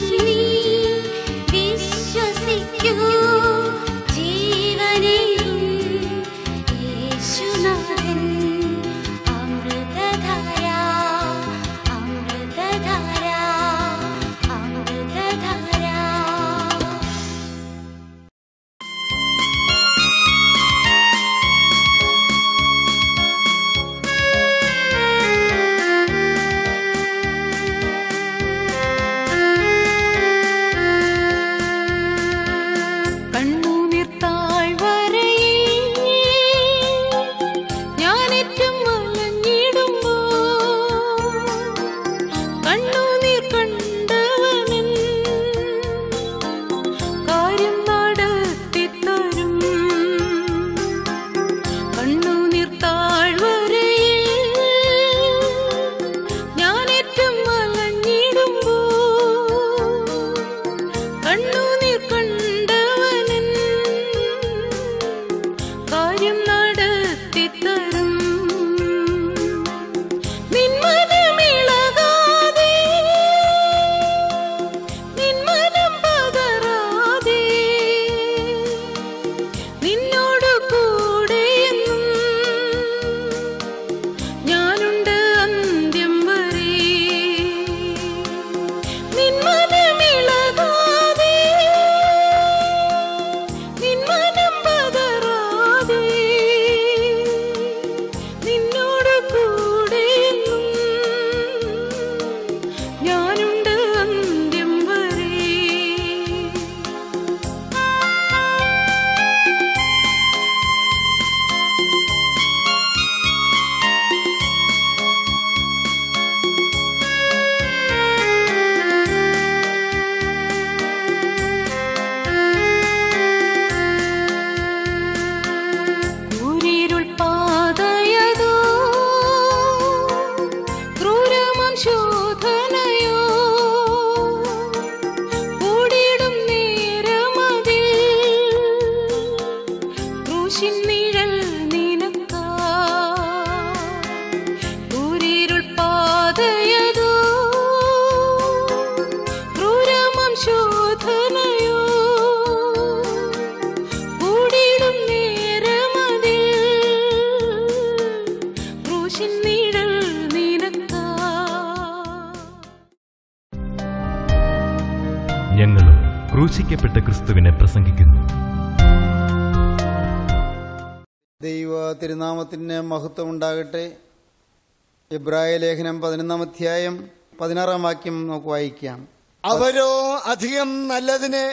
യേശുവിൽ നീ വിശ്വസിക്കൂ ജീവനെയും യേശുനാഥൻ അമൃതധാര അമൃതധാര അമൃതധാര കണ്ണുനീർ താഴ്വരയിൽ ഞാനേറ്റം വലഞ്ഞിടുമ്പോ കണ്ണുനീർ കണ്ടവനൻ കാര്യം നടത്തിത്തരും കണ്ണുനീർ താഴ്വരയിൽ ഞാനേറ്റം വലഞ്ഞിടുമ്പോ കണ്ണുനീർ കണ്ടവനൻ കാര്യം നടത്തിത്തരും നിന്മനമിളകാതെ നിന്മനം പതറാതെ നിന്നോട് കൂടെയെന്നും ഞാനുണ്ട് അന്ത്യം വരെ നിന്മനമിളകാതെ നിന്മനം പതറാതെ നിന്നോട് കൂടെയെന്നും ഞാനുണ്ട് അന്ത്യം വരെ ൂരിരുൾ പാതയതോ ക്രൂരമം ശോധനയോ കൂടിയിടും നേരമതിൽ ക്രൂശിൻ നിഴൽ നിനക്കാ ൂരിരുൾ പാതയതോ ക്രൂരമം ശോധനയോ കൂടിയിടും നേരമതിൽ ക്രൂശിൻ നിഴൽ നിനക്കാ ഞങ്ങളും ക്രൂശിക്കപ്പെട്ട ക്രിസ്തുവിനെ പ്രസംഗിക്കുന്നു ദൈവ തിരുനാമത്തിന് മഹത്വം ഉണ്ടാകട്ടെ ഇബ്രായ ലേഖനം പതിനൊന്നാം അധ്യായം പതിനാറാം വാക്യം നമുക്ക് വായിക്കാം അവരോ അധികം നല്ലതിനെ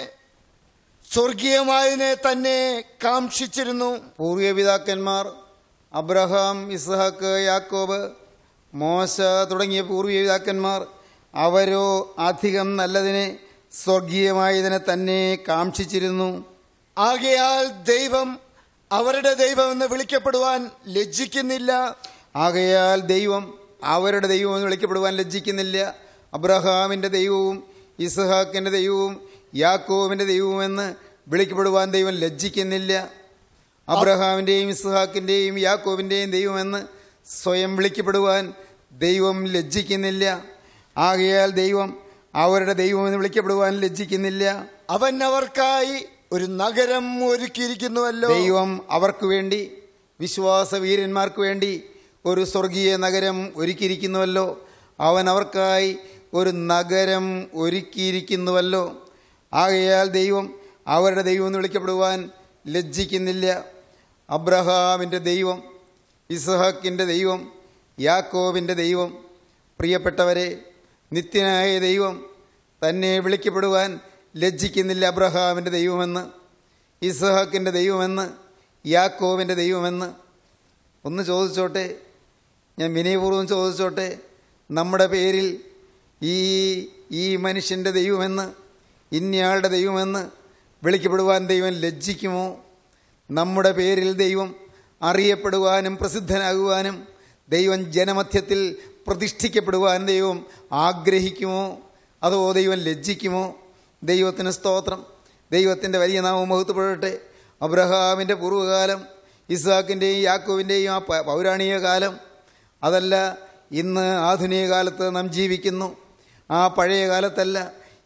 സ്വർഗീയമായതിനെ തന്നെ കാക്ഷിച്ചിരുന്നു പൂർവീയ പിതാക്കന്മാർ അബ്രഹാം ഇസ്ഹാക്ക് യാക്കോബ് മോശ തുടങ്ങിയ പൂർവീയ പിതാക്കന്മാർ അവരോ അധികം നല്ലതിനെ സ്വർഗീയമായതിനെ തന്നെ കാക്ഷിച്ചിരുന്നു ആകയാൽ ദൈവം അവരുടെ ദൈവമെന്ന് വിളിക്കപ്പെടുവാൻ ലജ്ജിക്കുന്നില്ല ആകയാൽ ദൈവം അവരുടെ ദൈവം എന്ന് വിളിക്കപ്പെടുവാൻ ലജ്ജിക്കുന്നില്ല അബ്രഹാമിൻ്റെ ദൈവവും ഇസ്ഹാക്കിൻ്റെ ദൈവവും യാക്കോവിൻ്റെ ദൈവവുമെന്ന് വിളിക്കപ്പെടുവാൻ ദൈവം ലജ്ജിക്കുന്നില്ല അബ്രഹാമിൻ്റെയും ഇസ്ഹാക്കിൻ്റെയും യാക്കോവിൻ്റെയും ദൈവമെന്ന് സ്വയം വിളിക്കപ്പെടുവാൻ ദൈവം ലജ്ജിക്കുന്നില്ല ആകയാൽ ദൈവം അവരുടെ ദൈവമെന്ന് വിളിക്കപ്പെടുവാൻ ലജ്ജിക്കുന്നില്ല അവൻ അവർക്കായി ഒരു നഗരം ഒരുക്കിയിരിക്കുന്നുവല്ലോ ദൈവം അവർക്ക് വേണ്ടി വിശ്വാസ വീരന്മാർക്ക് വേണ്ടി ഒരു സ്വർഗീയ നഗരം ഒരുക്കിയിരിക്കുന്നുവല്ലോ അവൻ അവർക്കായി ഒരു നഗരം ഒരുക്കിയിരിക്കുന്നുവല്ലോ ആകയാൽ ദൈവം അവരുടെ ദൈവം എന്ന് വിളിക്കപ്പെടുവാൻ ലജ്ജിക്കുന്നില്ല അബ്രഹാമിൻ്റെ ദൈവം ഇസ്ഹാക്കിൻ്റെ ദൈവം യാക്കോബിൻ്റെ ദൈവം പ്രിയപ്പെട്ടവരെ നിത്യനായ ദൈവം തന്നെ വിളിക്കപ്പെടുവാൻ ലജ്ജിക്കുന്നില്ല അബ്രഹാമിൻ്റെ ദൈവമെന്ന് ഇസ്ഹാക്കിൻ്റെ ദൈവമെന്ന് യാക്കോവിൻ്റെ ദൈവമെന്ന് ഒന്ന് ചോദിച്ചോട്ടെ ഞാൻ വിനയപൂർവ്വം ചോദിച്ചോട്ടെ നമ്മുടെ പേരിൽ ഈ ഈ മനുഷ്യൻ്റെ ദൈവമെന്ന് ഇന്നയാളുടെ ദൈവമെന്ന് വിളിക്കപ്പെടുവാൻ ദൈവം ലജ്ജിക്കുമോ നമ്മുടെ പേരിൽ ദൈവം അറിയപ്പെടുവാനും പ്രസിദ്ധനാകുവാനും ദൈവം ജനമധ്യത്തിൽ പ്രതിഷ്ഠിക്കപ്പെടുവാൻ ദൈവം ആഗ്രഹിക്കുമോ അതോ ദൈവം ലജ്ജിക്കുമോ ദൈവത്തിന് സ്തോത്രം ദൈവത്തിൻ്റെ വലിയ നാമം മഹത്വപ്പെടട്ടെ അബ്രഹാമിൻ്റെ പൂർവ്വകാലം ഇസാക്കിൻ്റെയും യാക്കോവിൻ്റെയും ആ പ- പൗരാണിക കാലം അതല്ല ഇന്ന് ആധുനിക കാലത്ത് നാം ജീവിക്കുന്നു ആ പഴയ കാലത്തല്ല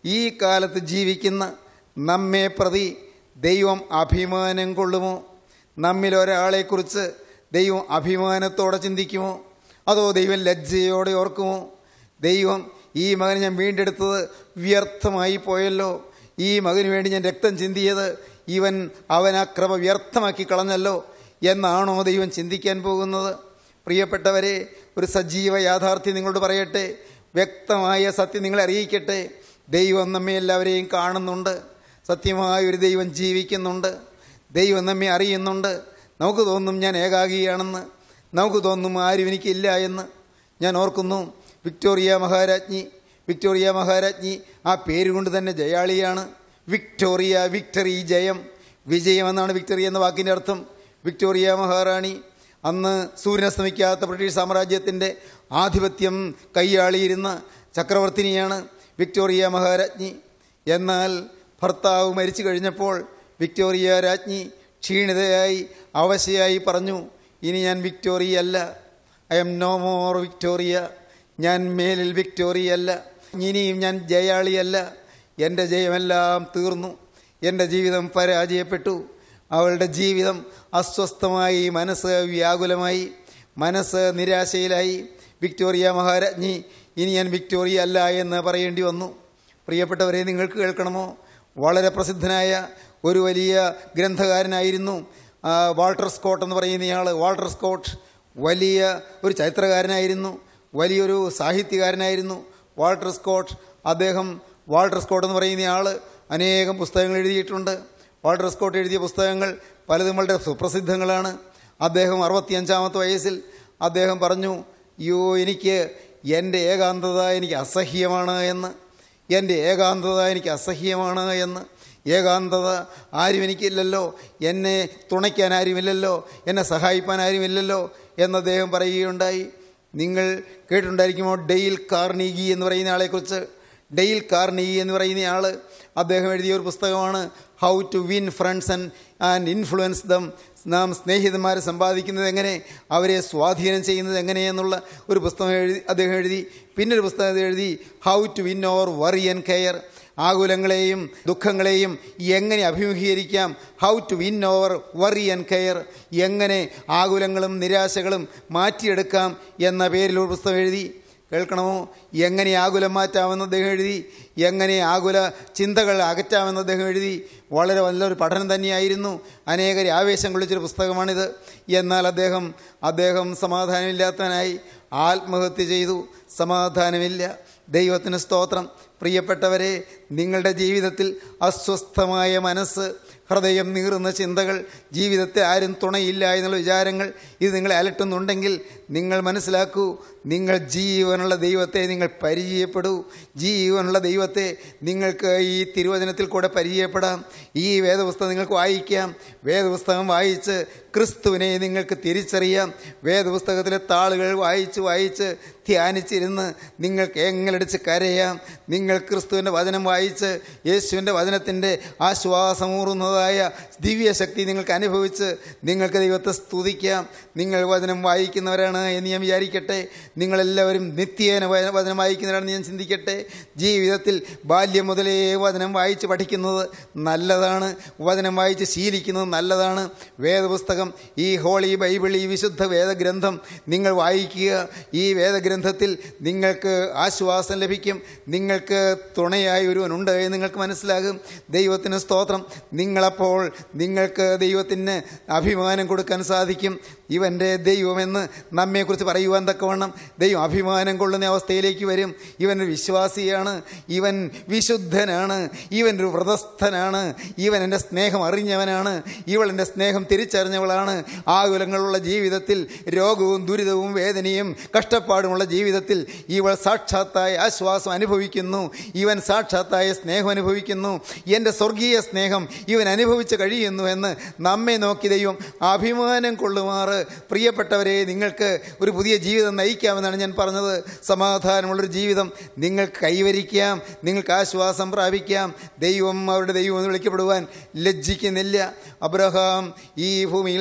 ഈ കാലത്ത് ജീവിക്കുന്ന നമ്മെ പ്രതി ദൈവം അഭിമാനം കൊള്ളുമോ നമ്മിൽ ഒരാളെക്കുറിച്ച് ദൈവം അഭിമാനത്തോടെ ചിന്തിക്കുമോ അതോ ദൈവം ലജ്ജയോടെ ഓർക്കുമോ ദൈവം ഈ മകനെ ഞാൻ വീണ്ടെടുത്തത് വ്യർത്ഥമായി പോയല്ലോ ഈ മകന് വേണ്ടി ഞാൻ രക്തം ചിന്തിയത് ഇവൻ അവൻ ആ ക്രമ വ്യർത്ഥമാക്കി കളഞ്ഞല്ലോ എന്നാണോ ദൈവം ചിന്തിക്കാൻ പോകുന്നത് പ്രിയപ്പെട്ടവരെ ഒരു സജീവ യാഥാർത്ഥ്യം നിങ്ങളോട് പറയട്ടെ വ്യക്തമായ സത്യം നിങ്ങളെ അറിയിക്കട്ടെ ദൈവം നമ്മെ എല്ലാവരെയും കാണുന്നുണ്ട് സത്യമായ ഒരു ദൈവം ജീവിക്കുന്നുണ്ട് ദൈവം നമ്മെ അറിയുന്നുണ്ട് നമുക്ക് തോന്നും ഞാൻ ഏകാഗിയാണെന്ന് നമുക്ക് തോന്നും ആരും എനിക്കില്ല എന്ന് ഞാൻ ഓർക്കുന്നു വിക്ടോറിയ മഹാരാജ്ഞി വിക്ടോറിയ മഹാരാജ്ഞി ആ പേരുകൊണ്ട് തന്നെ ജയാളിയാണ് വിക്ടോറിയ വിക്ടറി ജയം വിജയം എന്നാണ് വിക്ടറി എന്ന വാക്കിൻ്റെ അർത്ഥം വിക്ടോറിയ മഹാറാണി അന്ന് സൂര്യനസ്തമിക്കാത്ത ബ്രിട്ടീഷ് സാമ്രാജ്യത്തിൻ്റെ ആധിപത്യം കൈയാളിയിരുന്ന ചക്രവർത്തിനിയാണ് വിക്ടോറിയ മഹാരാജ്ഞി എന്നാൽ ഭർത്താവ് മരിച്ചു കഴിഞ്ഞപ്പോൾ വിക്ടോറിയ രാജ്ഞി ക്ഷീണിതയായി അവശയായി പറഞ്ഞു ഇനി ഞാൻ വിക്ടോറിയ അല്ല I am no more Victoria ഞാൻ മേലിൽ വിക്ടോറിയ അല്ല ഇനിയും ഞാൻ ജയാളിയല്ല എൻ്റെ ജയമെല്ലാം തീർന്നു എൻ്റെ ജീവിതം പരാജയപ്പെട്ടു അവളുടെ ജീവിതം അസ്വസ്ഥമായി മനസ്സ് വ്യാകുലമായി മനസ്സ് നിരാശയിലായി വിക്ടോറിയ മഹാരാജ്ഞി ഇനി ഞാൻ വിക്ടോറിയ അല്ല എന്ന് പറയേണ്ടി വന്നു പ്രിയപ്പെട്ടവരെ നിങ്ങൾക്ക് കേൾക്കണമോ വളരെ പ്രസിദ്ധനായ ഒരു വലിയ ഗ്രന്ഥകാരനായിരുന്നു ആ, വാൾട്ടർ സ്കോട്ട് എന്ന് പറയുന്നയാൾ വാൾട്ടർ സ്കോട്ട് വലിയ ഒരു ചരിത്രകാരനായിരുന്നു വലിയൊരു സാഹിത്യകാരനായിരുന്നു വാൾട്ടർ സ്കോട്ട് അദ്ദേഹം വാൾട്ടർ സ്കോട്ട് എന്ന് പറയുന്നയാൾ അനേകം പുസ്തകങ്ങൾ എഴുതിയിട്ടുണ്ട് വാൾട്ടർ സ്കോട്ട് എഴുതിയ പുസ്തകങ്ങൾ പലതും വളരെ സുപ്രസിദ്ധങ്ങളാണ് അദ്ദേഹം അറുപത്തിയഞ്ചാമത്തെ വയസ്സിൽ അദ്ദേഹം പറഞ്ഞു യോ എനിക്ക് എൻ്റെ ഏകാന്തത എനിക്ക് അസഹ്യമാണ് എന്ന് എൻ്റെ ഏകാന്തത എനിക്ക് അസഹ്യമാണ് എന്ന് ഏകാന്തത ആരും എനിക്കില്ലല്ലോ എന്നെ തുണയ്ക്കാൻ ആരുമില്ലല്ലോ എന്നെ സഹായിപ്പാൻ ആരുമില്ലല്ലോ എന്ന് അദ്ദേഹം പറയുകയുണ്ടായി നിങ്ങൾ കേട്ടിട്ടുണ്ടായിരിക്കുമോ ഡെയിൽ കാർണീഗി എന്ന് പറയുന്ന ആളെക്കുറിച്ച് ഡെയിൽ കാർണീഗി എന്ന് പറയുന്ന ആൾ അദ്ദേഹം എഴുതിയ ഒരു പുസ്തകമാണ് how to win friends and and influence them നാം സ്നേഹിതന്മാരെ സമ്പാദിക്കുന്നത് എങ്ങനെ അവരെ സ്വാധീനം ചെയ്യുന്നത് എങ്ങനെയെന്നുള്ള ഒരു പുസ്തകം എഴുതി അദ്ദേഹം എഴുതി പിന്നൊരു പുസ്തകം എഴുതി how to win over worry and care ആകുലങ്ങളെയും ദുഃഖങ്ങളെയും എങ്ങനെ അഭിമുഖീകരിക്കാം how to win over worry and care എങ്ങനെ ആകുലങ്ങളും നിരാശകളും മാറ്റിയെടുക്കാം എന്ന പേരിൽ ഒരു പുസ്തകം എഴുതി കേൾക്കണമോ എങ്ങനെ ആകുലം മാറ്റാമെന്ന് അദ്ദേഹം എഴുതി എങ്ങനെ ആകുല ചിന്തകൾ അകറ്റാമെന്ന് അദ്ദേഹം എഴുതി വളരെ നല്ലൊരു പഠനം തന്നെയായിരുന്നു അനേകരെ ആവേശം കൊള്ളിച്ചൊരു പുസ്തകമാണിത് എന്നാൽ അദ്ദേഹം അദ്ദേഹം സമാധാനമില്ലാത്തവനായി ആത്മഹത്യ ചെയ്തു സമാധാനമില്ല ദൈവത്തിന് സ്തോത്രം പ്രിയപ്പെട്ടവരെ നിങ്ങളുടെ ജീവിതത്തിൽ അസ്വസ്ഥമായ മനസ്സ് ഹൃദയം നീറുന്ന ചിന്തകൾ ജീവിതത്തിൽ ആരും തുണയില്ല എന്നുള്ള വിചാരങ്ങൾ ഇത് നിങ്ങളെ അലട്ടുന്നുണ്ടെങ്കിൽ നിങ്ങൾ മനസ്സിലാക്കൂ നിങ്ങൾ ജീവനുള്ള ദൈവത്തെ നിങ്ങൾ പരിചയപ്പെടൂ ജീവനുള്ള ദൈവത്തെ നിങ്ങൾക്ക് ഈ തിരുവചനത്തിൽ കൂടെ പരിചയപ്പെടാം ഈ വേദപുസ്തകം നിങ്ങൾക്ക് വായിക്കാം വേദപുസ്തകം വായിച്ച് ക്രിസ്തുവിനെ നിങ്ങൾക്ക് തിരിച്ചറിയാം വേദപുസ്തകത്തിലെ താളുകൾ വായിച്ച് വായിച്ച് ധ്യാനിച്ചിരുന്ന് നിങ്ങൾക്ക് എങ്ങലടിച്ച് കരയാം നിങ്ങൾ ക്രിസ്തുവിൻ്റെ വചനം വായിച്ച് യേശുവിൻ്റെ വചനത്തിൻ്റെ ആശ്വാസമൂറുന്നതായ ദിവ്യശക്തി നിങ്ങൾക്ക് അനുഭവിച്ച് നിങ്ങൾക്ക് ദൈവത്തെ സ്തുതിക്കാം നിങ്ങൾ വചനം വായിക്കുന്നവരാണ് എന്ന് ഞാൻ വിചാരിക്കട്ടെ നിങ്ങളെല്ലാവരും നിത്യേന വച- വചനം വായിക്കുന്നവരാണെന്ന് ഞാൻ ചിന്തിക്കട്ടെ ജീവിതത്തിൽ ബാല്യം മുതലേ വചനം വായിച്ച് പഠിക്കുന്നത് നല്ലതാണ് വചനം വായിച്ച് ശീലിക്കുന്നത് നല്ലതാണ് വേദപുസ്തകം ഈ ഹോളി ബൈബിൾ ഈ വിശുദ്ധ വേദഗ്രന്ഥം നിങ്ങൾ വായിക്കുക ഈ വേദഗ്രന്ഥത്തിൽ നിങ്ങൾക്ക് ആശ്വാസം ലഭിക്കും നിങ്ങൾക്ക് തുണയായി ഒരുവനുണ്ട് എന്ന് നിങ്ങൾക്ക് മനസ്സിലാകും ദൈവത്തിന് സ്തോത്രം നിങ്ങളപ്പോൾ നിങ്ങൾക്ക് ദൈവത്തിന് അഭിമാനം കൊടുക്കാൻ സാധിക്കും ഇവൻ്റെ ദൈവമെന്ന് നമ്മെക്കുറിച്ച് പറയുവാൻ തക്കവണ്ണം ദൈവം അഭിമാനം കൊള്ളുന്ന അവസ്ഥയിലേക്ക് വരും ഇവൻ ഒരു വിശ്വാസിയാണ് ഇവൻ വിശുദ്ധനാണ് ഇവൻ ഒരു വ്രതസ്ഥനാണ് ഇവൻ എൻ്റെ സ്നേഹം അറിഞ്ഞവനാണ് ഇവൾ എൻ്റെ സ്നേഹം തിരിച്ചറിഞ്ഞവളാണ് ആകുലങ്ങളുള്ള ജീവിതത്തിൽ രോഗവും ദുരിതവും വേദനയും കഷ്ടപ്പാടുമുള്ള ജീവിതത്തിൽ ഇവൾ സാക്ഷാത്തായ ആശ്വാസം അനുഭവിക്കുന്നു ഇവൻ സാക്ഷാത്തായ സ്നേഹം അനുഭവിക്കുന്നു എൻ്റെ സ്വർഗീയ സ്നേഹം ഇവൻ അനുഭവിച്ച് കഴിയുന്നു എന്ന് നമ്മെ നോക്കി ദൈവം അഭിമാനം കൊള്ളുമാറ് പ്രിയപ്പെട്ടവരെ നിങ്ങൾക്ക് ഒരു പുതിയ ജീവിതം നയിക്കാമെന്നാണ് ഞാൻ പറഞ്ഞത് സമാധാനമുള്ളൊരു ജീവിതം നിങ്ങൾക്ക് കൈവരിക്കാം നിങ്ങൾക്ക് ആശ്വാസം പ്രാപിക്കാം ദൈവം അവരുടെ ദൈവം എന്ന് വിളിക്കപ്പെടുവാൻ ലജ്ജിക്കുന്നില്ല അബ്രഹാം ഈ ഭൂമിയിൽ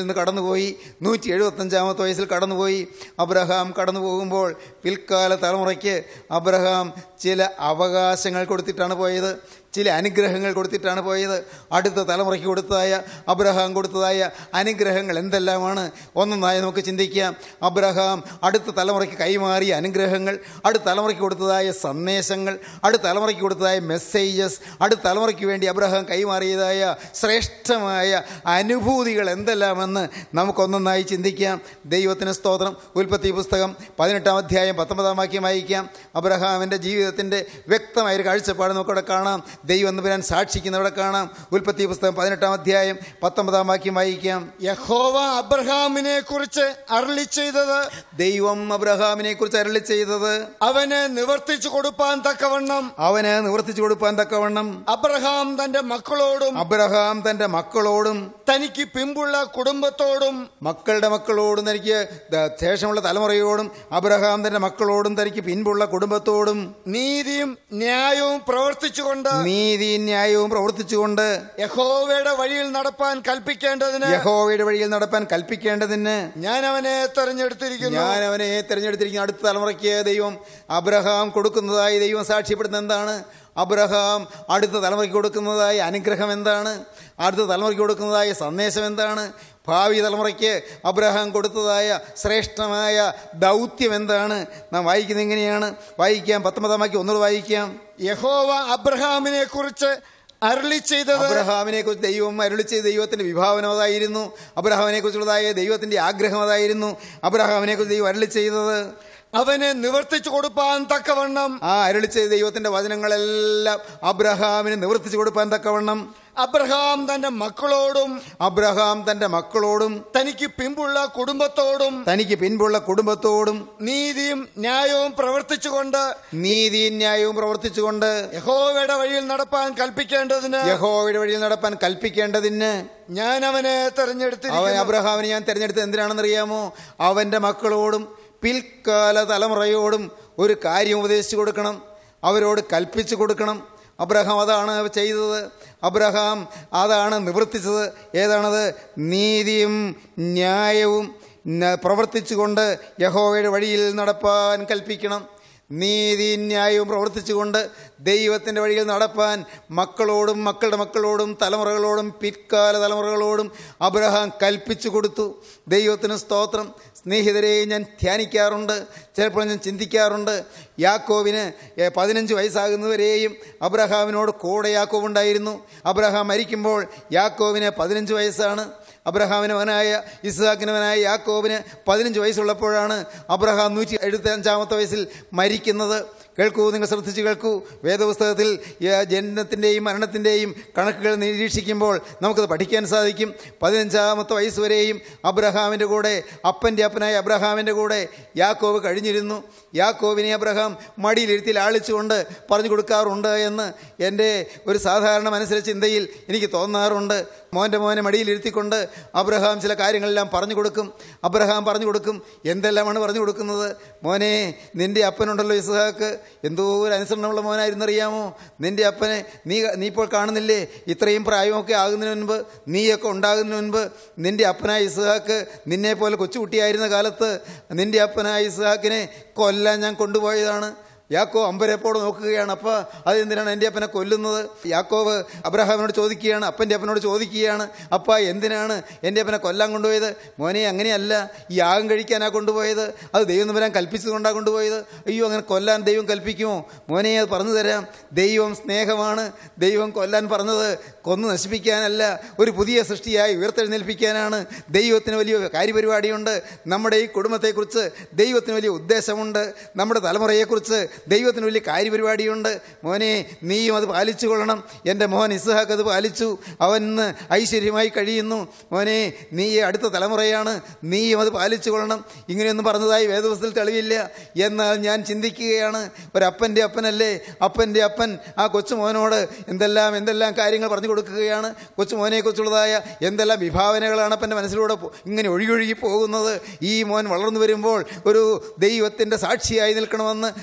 നിന്ന് കടന്നുപോയി നൂറ്റി എഴുപത്തഞ്ചാമത്തെ വയസ്സിൽ കടന്നുപോയി അബ്രഹാം കടന്നു പോകുമ്പോൾ പിൽക്കാല തലമുറയ്ക്ക് അബ്രഹാം ചില അവകാശങ്ങൾ കൊടുത്തിട്ടാണ് പോയത് ചില അനുഗ്രഹങ്ങൾ കൊടുത്തിട്ടാണ് പോയത് അടുത്ത തലമുറയ്ക്ക് കൊടുത്തതായ അബ്രഹാം കൊടുത്തതായ അനുഗ്രഹങ്ങൾ എന്തെല്ലാമാണ് ഒന്നൊന്നായി നമുക്ക് ചിന്തിക്കാം അബ്രഹാം അടുത്ത തലമുറയ്ക്ക് കൈമാറിയ അനുഗ്രഹങ്ങൾ അടുത്ത തലമുറയ്ക്ക് കൊടുത്തതായ സന്ദേശങ്ങൾ അടുത്ത തലമുറയ്ക്ക് കൊടുത്തതായ മെസ്സേജസ് അടുത്ത തലമുറയ്ക്ക് വേണ്ടി അബ്രഹാം കൈമാറിയതായ ശ്രേഷ്ഠമായ അനുഭൂതികൾ എന്തെല്ലാമെന്ന് നമുക്കൊന്നൊന്നായി ചിന്തിക്കാം ദൈവത്തിന് സ്തോത്രം ഉൽപ്പത്തി പുസ്തകം പതിനെട്ടാം അധ്യായം പത്തൊമ്പതാം വാക്യം വായിക്കാം അബ്രഹാമിൻ്റെ ജീവിതത്തിൻ്റെ വ്യക്തമായൊരു കാഴ്ചപ്പാട് നമുക്കവിടെ കാണാം ദൈവം എന്ന് പറയാൻ സാക്ഷിക്കുന്നവിടെ കാണാം ഉൽപ്പത്തി പുസ്തകം പതിനെട്ടാം അധ്യായം പത്തൊമ്പതാം വാക്യം വായിക്കാം യഹോവ അബ്രഹാമിനെ കുറിച്ച് അരളി ചെയ്തത് ദൈവം അബ്രഹാമിനെ കുറിച്ച് അരളി ചെയ്തത് അവന് നിവർത്തിച്ചു കൊടുപ്പാൻ തക്കവണ്ണം അവന് നിവർത്തിച്ചു കൊടുപ്പാൻ തക്കവണ്ണം അബ്രഹാം തന്റെ മക്കളോടും അബ്രഹാം തന്റെ മക്കളോടും തനിക്ക് പിമ്പുള്ള കുടുംബത്തോടും മക്കളുടെ മക്കളോടും തനിക്ക് ദ- ശേഷമുള്ള തലമുറയോടും അബ്രഹാം തന്റെ മക്കളോടും തനിക്ക് പിൻപുള്ള കുടുംബത്തോടും നീതിയും ന്യായവും പ്രവർത്തിച്ചുകൊണ്ട് നീതി ന്യായവും പ്രവർത്തിച്ചുകൊണ്ട് യഹോവയുടെ വഴിയിൽ നടപ്പാൻ കൽപ്പിക്കേണ്ടതിന് യഹോവയുടെ വഴിയിൽ നടപ്പാൻ കൽപ്പിക്കേണ്ടതിന് ഞാൻ അവനെ തെരഞ്ഞെടുത്തിരിക്കുന്നു ഞാൻ അവനെ തിരഞ്ഞെടുത്തിരിക്കുന്ന അടുത്ത തലമുറയ്ക്ക് ദൈവം അബ്രഹാം കൊടുക്കുന്നതായി ദൈവം സാക്ഷ്യപ്പെടുന്നത് എന്താണ് അബ്രഹാം അടുത്ത തലമുറയ്ക്ക് കൊടുക്കുന്നതായ അനുഗ്രഹം എന്താണ് അടുത്ത തലമുറയ്ക്ക് കൊടുക്കുന്നതായ സന്ദേശം എന്താണ് ഭാവി തലമുറയ്ക്ക് അബ്രഹാം കൊടുത്തതായ ശ്രേഷ്ഠമായ ദൗത്യം എന്താണ് നാം വായിക്കുന്നത് എങ്ങനെയാണ് വായിക്കാം പത്തൊമ്പതാം വാക്യം ഒന്നുകൂടെ വായിക്കാം യഹോവ അബ്രഹാമിനെ കുറിച്ച് അരളി ചെയ്തത് അബ്രഹാമിനെ കുറിച്ച് ദൈവം അരുളി ചെയ്ത ദൈവത്തിന്റെ വിഭാവനം അതായിരുന്നു അബ്രഹാമിനെ കുറിച്ചുള്ളതായ ദൈവത്തിന്റെ ആഗ്രഹം അതായിരുന്നു അബ്രഹാമിനെ കുറിച്ച് ദൈവം അരുളി ചെയ്തത് അവന് നിവർത്തിച്ചു കൊടുപ്പാൻ തക്കവണ്ണം ആ അരുളി ചെയ്ത ദൈവത്തിന്റെ വചനങ്ങളെല്ലാം അബ്രഹാമിന് നിവർത്തിച്ചു കൊടുപ്പാൻ തക്കവണ്ണം അബ്രഹാം തന്റെ മക്കളോടും അബ്രഹാം തന്റെ മക്കളോടും തനിക്ക് പിമ്പുള്ള കുടുംബത്തോടും തനിക്ക് പിൻപുള്ള കുടുംബത്തോടും നീതിയും ന്യായവും പ്രവർത്തിച്ചുകൊണ്ട് നീതി ന്യായവും പ്രവർത്തിച്ചുകൊണ്ട് യഹോവയുടെ വഴിയിൽ നടപ്പാൻ കൽപ്പിക്കേണ്ടതിന് യഹോവയുടെ വഴിയിൽ നടപ്പാൻ കൽപ്പിക്കേണ്ടതിന് ഞാൻ അവനെ അവൻ തെരഞ്ഞെടുത്തിരിക്കുന്നു അബ്രഹാമിനെ ഞാൻ തിരഞ്ഞെടുത്തത് എന്തിനാണെന്നറിയാമോ അവന്റെ മക്കളോടും പിൽക്കാല തലമുറയോടും ഒരു കാര്യം ഉപദേശിച്ചു കൊടുക്കണം അവരോട് കൽപ്പിച്ചു കൊടുക്കണം അബ്രഹാം അതാണ് ചെയ്തത് അബ്രഹാം അതാണ് നിവർത്തിച്ചത് ഏതാണത് നീതിയും ന്യായവും ന- പ്രവർത്തിച്ചുകൊണ്ട് യഹോവയുടെ വഴിയിൽ നടപ്പാൻ കൽപ്പിക്കണം നീതി ന്യായവും പ്രവർത്തിച്ചുകൊണ്ട് ദൈവത്തിൻ്റെ വഴിയിൽ നടപ്പാൻ മക്കളോടും മക്കളുടെ മക്കളോടും തലമുറകളോടും പിൽക്കാല തലമുറകളോടും അബ്രഹാം കൽപ്പിച്ചു കൊടുത്തു ദൈവത്തിന് സ്തോത്രം സ്നേഹിതരെ ഞാൻ ധ്യാനിക്കാറുണ്ട് ചിലപ്പോൾ ഞാൻ ചിന്തിക്കാറുണ്ട് യാക്കോവിന് ഏ, പതിനഞ്ച് വയസ്സാകുന്നവരെയും അബ്രഹാമിനോട് കൂടെ യാക്കോവ് ഉണ്ടായിരുന്നു അബ്രഹാം മരിക്കുമ്പോൾ യാക്കോവിന് പതിനഞ്ച് വയസ്സാണ് അബ്രഹാമിന് മകനായ ഇസ്ഹാക്കിന് മകനായ യാക്കോബിന് പതിനഞ്ച് വയസ്സുള്ളപ്പോഴാണ് അബ്രഹാം നൂറ്റി എഴുപത്തി അഞ്ചാമത്തെ വയസ്സിൽ മരിക്കുന്നത് കേൾക്കൂ നിങ്ങൾ ശ്രദ്ധിച്ച് കേൾക്കൂ വേദപുസ്തകത്തിൽ ഏ, ജനനത്തിൻ്റെയും മരണത്തിൻ്റെയും കണക്കുകൾ നിരീക്ഷിക്കുമ്പോൾ നമുക്കത് പഠിക്കാൻ സാധിക്കും പതിനഞ്ചാമത്തെ വയസ്സ് വരെയും അബ്രഹാമിൻ്റെ കൂടെ അപ്പൻ്റെ അപ്പനായ അബ്രഹാമിൻ്റെ കൂടെ യാക്കോബ് കഴിഞ്ഞിരുന്നു യാക്കോബിനെ അബ്രഹാം മടിയിലിരുത്തി ലാളിച്ചുകൊണ്ട് പറഞ്ഞു കൊടുക്കാറുണ്ട് എന്ന് എൻ്റെ ഒരു സാധാരണ മനസ്സിലെ ചിന്തയിൽ എനിക്ക് തോന്നാറുണ്ട് മോൻ്റെ മോനെ മടിയിലിരുത്തിക്കൊണ്ട് അബ്രഹാം ചില കാര്യങ്ങളെല്ലാം പറഞ്ഞു കൊടുക്കും അബ്രഹാം പറഞ്ഞു കൊടുക്കും എന്തെല്ലാമാണ് പറഞ്ഞു കൊടുക്കുന്നത് മോനെ നിൻ്റെ അപ്പനുണ്ടല്ലോ ഇസ്ഹാക്ക് എന്തോ ഒരു അനുസരണമുള്ള മോനായിരുന്നറിയാമോ നിൻ്റെ അപ്പനെ നീ നീ ഇപ്പോൾ കാണുന്നില്ലേ ഇത്രയും പ്രായമൊക്കെ ആകുന്നതിന് മുൻപ് നീയൊക്കെ ഉണ്ടാകുന്നതിന് മുൻപ് നിൻ്റെ അപ്പനായ ഇസ്ഹാക്ക് നിന്നെ പോലെ കൊച്ചുകുട്ടിയായിരുന്ന കാലത്ത് നിൻ്റെ അപ്പനായ ഇസ്ഹാക്കിനെ കൊല്ലാൻ ഞാൻ കൊണ്ടുപോയതാണ് യാക്കോ അമ്പരപ്പോട് നോക്കുകയാണ് അപ്പ അതെന്തിനാണ് എൻ്റെ അപ്പനെ കൊല്ലുന്നത് യാക്കോവ് അബ്രഹാമിനോട് ചോദിക്കുകയാണ് അപ്പൻ്റെ അപ്പനോട് ചോദിക്കുകയാണ് അപ്പ എന്തിനാണ് എൻ്റെ അപ്പനെ കൊല്ലാൻ കൊണ്ടുപോയത് മോനെ അങ്ങനെയല്ല ഈ യാഗം കഴിക്കാനാ കൊണ്ടുപോയത് അത് ദൈവം തമ്പരാൻ കൽപ്പിച്ചതുകൊണ്ടാണ് കൊണ്ടുപോയത് അയ്യോ അങ്ങനെ കൊല്ലാൻ ദൈവം കൽപ്പിക്കുമോ മോനെ അത് പറഞ്ഞു തരാം ദൈവം സ്നേഹമാണ് ദൈവം കൊല്ലാൻ പറഞ്ഞത് കൊന്നു നശിപ്പിക്കാനല്ല ഒരു പുതിയ സൃഷ്ടിയായി ഉയർത്തെഴുന്നേൽപ്പിക്കാനാണ് ദൈവത്തിന് വലിയ കാര്യപരിപാടിയുണ്ട് നമ്മുടെ ഈ കുടുംബത്തെക്കുറിച്ച് ദൈവത്തിന് വലിയ ഉദ്ദേശമുണ്ട് നമ്മുടെ തലമുറയെക്കുറിച്ച് ദൈവത്തിന് വലിയ കാര്യപരിപാടിയുണ്ട് മോനെ നീയും അത് പാലിച്ചു കൊള്ളണം എൻ്റെ മോൻ ഇസ്ഹാക്ക് അത് പാലിച്ചു അവൻ ഇന്ന് ഐശ്വര്യമായി കഴിയുന്നു മോനെ നീ അടുത്ത തലമുറയാണ് നീയും അത് പാലിച്ചു കൊള്ളണം ഇങ്ങനെയൊന്നും പറഞ്ഞതായി വേദപുസ്തകത്തിൽ തെളിവില്ല എന്നാൽ ഞാൻ ചിന്തിക്കുകയാണ് ഒരപ്പൻ്റെ അപ്പനല്ലേ അപ്പൻ്റെ അപ്പൻ ആ കൊച്ചുമോനോട് എന്തെല്ലാം എന്തെല്ലാം കാര്യങ്ങൾ പറഞ്ഞു കൊടുക്കുകയാണ് കൊച്ചുമോനെക്കുറിച്ചുള്ളതായ എന്തെല്ലാം വിഭാവനകളാണ് അപ്പൻ്റെ മനസ്സിലൂടെ പോ- ഇങ്ങനെ ഒഴുകി പോകുന്നത് ഈ മോൻ വളർന്നു വരുമ്പോൾ ഒരു ദൈവത്തിൻ്റെ സാക്ഷിയായി നിൽക്കണമെന്ന് ദൈവത്തിന്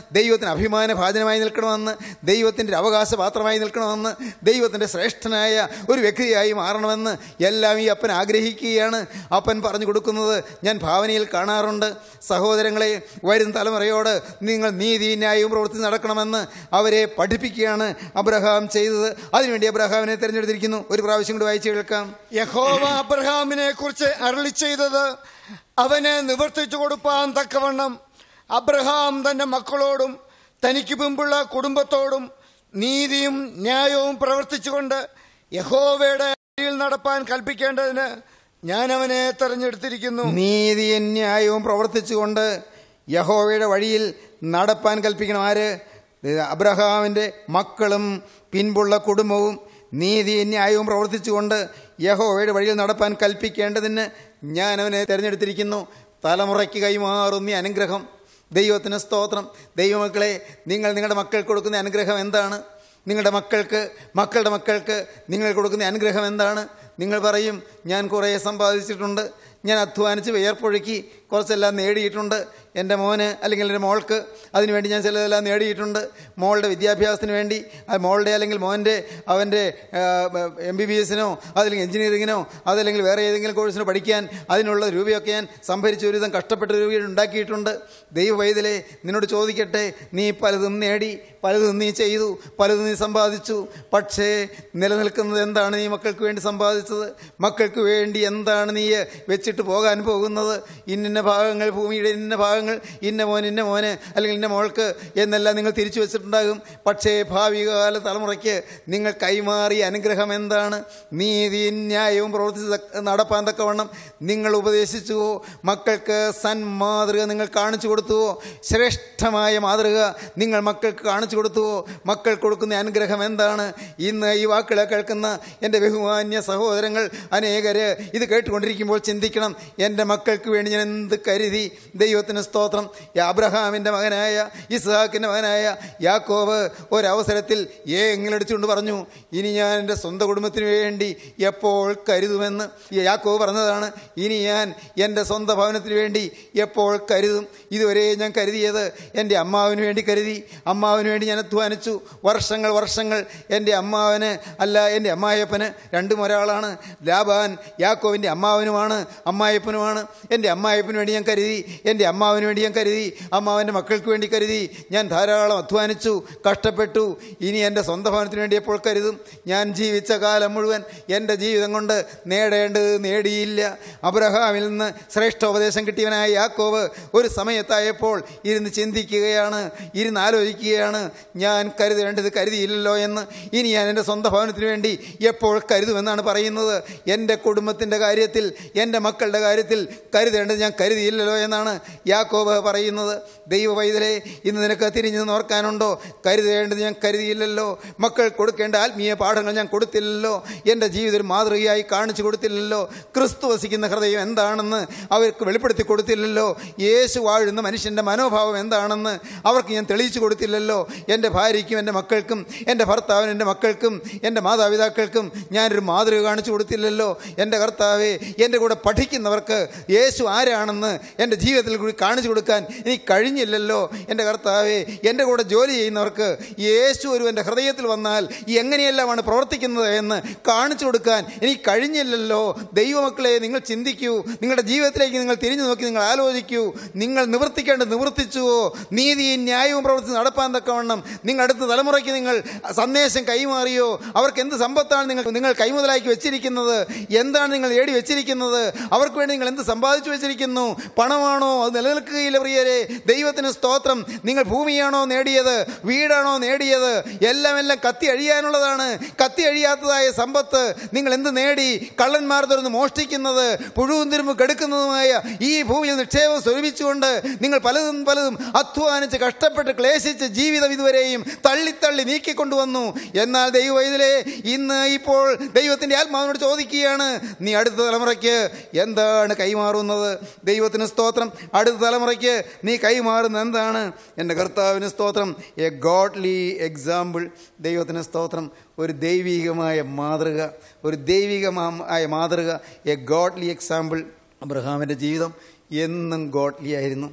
ദൈവത്തിന് അഭിമാന ഭാജനമായി നിൽക്കണമെന്ന് ദൈവത്തിൻ്റെ അവകാശപാത്രമായി നിൽക്കണമെന്ന് ദൈവത്തിൻ്റെ ശ്രേഷ്ഠനായ ഒരു വ്യക്തിയായി മാറണമെന്ന് എല്ലാം ഈ അപ്പൻ ആഗ്രഹിക്കുകയാണ് അപ്പൻ പറഞ്ഞു കൊടുക്കുന്നത് ഞാൻ ഭാവനയിൽ കാണാറുണ്ട് സഹോദരങ്ങളെ വരും തലമുറയോട് നിങ്ങൾ നീതി ന്യായവും പ്രവർത്തിച്ച് നടക്കണമെന്ന് അവരെ പഠിപ്പിക്കുകയാണ് അബ്രഹാം ചെയ്തത് അതിനുവേണ്ടി അബ്രഹാമിനെ തിരഞ്ഞെടുത്തിരിക്കുന്നു ഒരു പ്രാവശ്യം കൂടി വായിച്ചു കേൾക്കാം യഹോവ അബ്രഹാമിനെ കുറിച്ച് അരളി ചെയ്തത് അവനെ നിവർത്തിച്ചു കൊടുപ്പാൻ തക്കവണ്ണം അബ്രഹാം തന്റെ മക്കളോടും തനിക്ക് മുമ്പുള്ള കുടുംബത്തോടും നീതിയും ന്യായവും പ്രവർത്തിച്ചുകൊണ്ട് യഹോവയുടെ വഴിയിൽ നടപ്പാൻ കൽപ്പിക്കേണ്ടതിന് ഞാൻ അവനെ തെരഞ്ഞെടുത്തിരിക്കുന്നു നീതിയും ന്യായവും പ്രവർത്തിച്ചുകൊണ്ട് യഹോവയുടെ വഴിയിൽ നടപ്പാൻ കൽപ്പിക്കണം ആര് അബ്രഹാമിൻ്റെ മക്കളും പിൻപുള്ള കുടുംബവും നീതിയും ന്യായവും പ്രവർത്തിച്ചുകൊണ്ട് യഹോവയുടെ വഴിയിൽ നടപ്പാൻ കൽപ്പിക്കേണ്ടതിന് ഞാൻ അവനെ തിരഞ്ഞെടുത്തിരിക്കുന്നു തലമുറയ്ക്ക് കൈമാറുന്ന ഈ അനുഗ്രഹം ദൈവത്തിന് സ്തോത്രം ദൈവമക്കളെ നിങ്ങൾ നിങ്ങളുടെ മക്കൾക്ക് കൊടുക്കുന്ന അനുഗ്രഹം എന്താണ് നിങ്ങളുടെ മക്കൾക്ക് മക്കളുടെ മക്കൾക്ക് നിങ്ങൾ കൊടുക്കുന്ന അനുഗ്രഹം എന്താണ് നിങ്ങൾ പറയും ഞാൻ കുറേ സമ്പാദിച്ചിട്ടുണ്ട് ഞാൻ അധ്വാനിച്ച് വിയർപ്പൊഴുക്കി കുറച്ചെല്ലാം നേടിയിട്ടുണ്ട് എൻ്റെ മോന് അല്ലെങ്കിൽ എൻ്റെ മോൾക്ക് അതിനുവേണ്ടി ഞാൻ ചിലതെല്ലാം നേടിയിട്ടുണ്ട് മോളുടെ വിദ്യാഭ്യാസത്തിന് വേണ്ടി അത് മോളുടെ അല്ലെങ്കിൽ മോൻ്റെ അവൻ്റെ എം ബി ബി എസിനോ അതല്ലെങ്കിൽ എഞ്ചിനീയറിങ്ങിനോ അതല്ലെങ്കിൽ വേറെ ഏതെങ്കിലും കോഴ്സിനോ പഠിക്കാൻ അതിനുള്ള രൂപയൊക്കെ ഞാൻ സംഭരിച്ച് ഒരുവിധം കഷ്ടപ്പെട്ട രൂപ ഉണ്ടാക്കിയിട്ടുണ്ട് ദൈവവൈതലെ നിന്നോട് ചോദിക്കട്ടെ നീ പലതും നേടി പലതും നീ ചെയ്തു പലതും നീ സമ്പാദിച്ചു പക്ഷേ നിലനിൽക്കുന്നത് എന്താണ് നീ മക്കൾക്ക് വേണ്ടി സമ്പാദിച്ചത് മക്കൾക്ക് വേണ്ടി എന്താണ് നീ വെച്ചിട്ട് പോകാൻ പോകുന്നത് ഇന്നിന്ന ഭാഗങ്ങൾ ഭൂമിയുടെ ഇന്ന ഭാഗങ്ങൾ ഇന്ന മോൻ ഇന്ന മോന് അല്ലെങ്കിൽ ഇന്ന മോൾക്ക് എന്നെല്ലാം നിങ്ങൾ തിരിച്ചു വെച്ചിട്ടുണ്ടാകും പക്ഷേ ഭാവികാല തലമുറയ്ക്ക് നിങ്ങൾ കൈമാറിയ അനുഗ്രഹം എന്താണ് നീതി ന്യായവും പ്രവർത്തിച്ച് തക്ക- നടപ്പാൻ തക്കവണ്ണം നിങ്ങൾ ഉപദേശിച്ചുവോ മക്കൾക്ക് സന്മാതൃക നിങ്ങൾ കാണിച്ചു കൊടുത്തുവോ ശ്രേഷ്ഠമായ മാതൃക നിങ്ങൾ മക്കൾക്ക് കാണിച്ചു കൊടുത്തുവോ മക്കൾ കൊടുക്കുന്ന അനുഗ്രഹം എന്താണ് ഇന്ന് ഈ വാക്കുകളെ കേൾക്കുന്ന എൻ്റെ ബഹുമാന്യ സഹോദരങ്ങൾ അനേകര് ഇത് കേട്ടുകൊണ്ടിരിക്കുമ്പോൾ ചിന്തിക്കണം എൻ്റെ മക്കൾക്ക് വേണ്ടി ഞാൻ എന്ത് കരുതി ദൈവത്തിന് സ്തോത്രം ഈ അബ്രഹാമിൻ്റെ മകനായ ഇസ്ഹാക്കിൻ്റെ മകനായ യാക്കോബ് ഒരവസരത്തിൽ ഏ എങ്ങിലടിച്ചുകൊണ്ട് പറഞ്ഞു ഇനി ഞാൻ എൻ്റെ സ്വന്തം കുടുംബത്തിന് വേണ്ടി എപ്പോൾ കരുതുമെന്ന് ഈ യാക്കോബ് പറഞ്ഞതാണ് ഇനി ഞാൻ എൻ്റെ സ്വന്തം ഭവനത്തിന് വേണ്ടി എപ്പോൾ കരുതും ഇതുവരെ ഞാൻ കരുതിയത് എൻ്റെ അമ്മാവിന് വേണ്ടി കരുതി അമ്മാവിന് വേണ്ടി ഞാൻ അധ്വാനിച്ചു വർഷങ്ങൾ വർഷങ്ങൾ എൻ്റെ അമ്മാവന് അല്ല എൻ്റെ അമ്മായപ്പന് രണ്ടും ഒരാളാണ് ലാബാൻ യാക്കോവിൻ്റെ അമ്മാവനുമാണ് അമ്മായപ്പനുമാണ് എൻ്റെ അമ്മായപ്പന് വേണ്ടി ഞാൻ കരുതി എൻ്റെ അമ്മാവിന് വേണ്ടി ഞാൻ കരുതി അമ്മാവൻ്റെ മക്കൾക്ക് വേണ്ടി കരുതി ഞാൻ ധാരാളം അധ്വാനിച്ചു കഷ്ടപ്പെട്ടു ഇനി എൻ്റെ സ്വന്തം ഭവനത്തിന് വേണ്ടി എപ്പോൾ കരുതും ഞാൻ ജീവിച്ച കാലം മുഴുവൻ എൻ്റെ ജീവിതം കൊണ്ട് നേടേണ്ടത് നേടിയില്ല അബ്രഹാമിൽ നിന്ന് ശ്രേഷ്ഠ ഉപദേശം കിട്ടിയവനായ യാക്കോവ് ഒരു സമയത്തായപ്പോൾ ഇരുന്ന് ചിന്തിക്കുകയാണ് ഇരുന്ന് ആലോചിക്കുകയാണ് ഞാൻ കരുതേണ്ടത് കരുതിയില്ലല്ലോ എന്ന് ഇനി ഞാൻ എൻ്റെ സ്വന്തം ഭവനത്തിന് വേണ്ടി എപ്പോൾ കരുതുമെന്നാണ് പറയുന്നത് എൻ്റെ കുടുംബത്തിൻ്റെ കാര്യത്തിൽ എൻ്റെ മക്കളുടെ കാര്യത്തിൽ കരുതേണ്ടത് ഞാൻ കരുതിയില്ലല്ലോ എന്നാണ് യാക്കോബ് പറയുന്നത് ദൈവ വൈതലെ ഇന്ന് നിനക്ക് തിരിഞ്ഞു നോർക്കാനുണ്ടോ കരുതേണ്ടത് ഞാൻ കരുതിയില്ലല്ലോ മക്കൾ കൊടുക്കേണ്ട ആത്മീയ പാഠങ്ങൾ ഞാൻ കൊടുത്തില്ലല്ലോ എൻ്റെ ജീവിതം ഒരു മാതൃകയായി കാണിച്ചു കൊടുത്തില്ലല്ലോ ക്രിസ്തു വസിക്കുന്ന ഹൃദയം എന്താണെന്ന് അവർക്ക് വെളിപ്പെടുത്തി കൊടുത്തില്ലല്ലോ യേശു വാഴുന്ന മനുഷ്യൻ്റെ മനോഭാവം എന്താണെന്ന് അവർക്ക് ഞാൻ തെളിയിച്ചു കൊടുത്തില്ലല്ലോ എൻ്റെ ഭാര്യയ്ക്കും എൻ്റെ മക്കൾക്കും എൻ്റെ ഭർത്താവിനും എൻ്റെ മക്കൾക്കും എൻ്റെ മാതാപിതാക്കൾക്കും ഞാനൊരു മാതൃക കാണിച്ചു കൊടുത്തില്ലല്ലോ എൻ്റെ കർത്താവെ എൻ്റെ കൂടെ പഠിക്കുന്നവർക്ക് യേശു ആരാണെന്ന് എൻ്റെ ജീവിതത്തിൽ കൂടി കാണിച്ചു കൊടുക്കാൻ എനിക്ക് കഴിഞ്ഞില്ലല്ലോ എൻ്റെ കർത്താവെ എൻ്റെ കൂടെ ജോലി ചെയ്യുന്നവർക്ക് യേശു ഒരു എൻ്റെ ഹൃദയത്തിൽ വന്നാൽ എങ്ങനെയെല്ലാമാണ് പ്രവർത്തിക്കുന്നത് എന്ന് കാണിച്ചു കൊടുക്കാൻ എനിക്ക് കഴിഞ്ഞില്ലല്ലോ ദൈവമക്കളെ നിങ്ങൾ ചിന്തിക്കൂ നിങ്ങളുടെ ജീവിതത്തിലേക്ക് നിങ്ങൾ തിരിഞ്ഞു നോക്കി നിങ്ങൾ ആലോചിക്കൂ നിങ്ങൾ നിവർത്തിക്കേണ്ടത് നിവർത്തിച്ചുവോ നീതിയും ന്യായവും പ്രവർത്തിച്ച് നടപ്പാൻ തക്കവണ്ണം നിങ്ങൾ അടുത്ത തലമുറയ്ക്ക് നിങ്ങൾ സന്ദേശം കൈമാറിയോ അവർക്ക് എന്ത് സമ്പത്താണ് നിങ്ങൾ നിങ്ങൾ കൈമുതലാക്കി വെച്ചിരിക്കുന്നത് എന്താണ് നിങ്ങൾ നേടി വെച്ചിരിക്കുന്നത് അവർക്ക് വേണ്ടി നിങ്ങൾ എന്ത് സമ്പാദിച്ചു വെച്ചിരിക്കുന്നു പണമാണോ അത് നിലനിൽക്കുകയില്ല പ്രിയരെ ദൈവത്തിന് സ്തോത്രം നിങ്ങൾ ഭൂമിയാണോ നേടിയത് വീടാണോ നേടിയത് എല്ലാം എല്ലാം കത്തി അഴിയാനുള്ളതാണ് കത്തി അഴിയാത്തതായ സമ്പത്ത് നിങ്ങൾ എന്ത് നേടി കള്ളന്മാർ തുറന്ന് മോഷ്ടിക്കുന്നത് പുഴുവും തിരുമ്പ് കെടുക്കുന്നതുമായ ഈ ഭൂമിയിൽ നിക്ഷേപം സ്വരൂപിച്ചുകൊണ്ട് നിങ്ങൾ പലതും പലതും അധ്വാനിച്ച് കഷ്ടപ്പെട്ട് ക്ലേശിച്ച് ജീവിതം ഇതുവരെയും തള്ളിത്തള്ളി നീക്കിക്കൊണ്ടുവന്നു എന്നാൽ ദൈവവൈതിലെ ഇന്ന് ഇപ്പോൾ ദൈവത്തിൻ്റെ ആത്മാവിനോട് ചോദിക്കുകയാണ് നീ അടുത്ത തലമുറയ്ക്ക് എന്താണ് കൈമാറുന്നത് ദൈവത്തിന് സ്തോത്രം അടുത്ത തലമുറയ്ക്ക് നീ കൈമാറുന്നത് എന്താണ് എൻ്റെ കർത്താവിന് സ്തോത്രം എ ഗോഡ്ലി എക്സാമ്പിൾ ദൈവത്തിന് സ്തോത്രം ഒരു ദൈവികമായ മാതൃക ഒരു ദൈവികമായ മാതൃക എ ഗോഡ്ലി എക്സാമ്പിൾ അബ്രഹാമിൻ്റെ ജീവിതം എന്നും ഗോഡ്ലി ആയിരുന്നു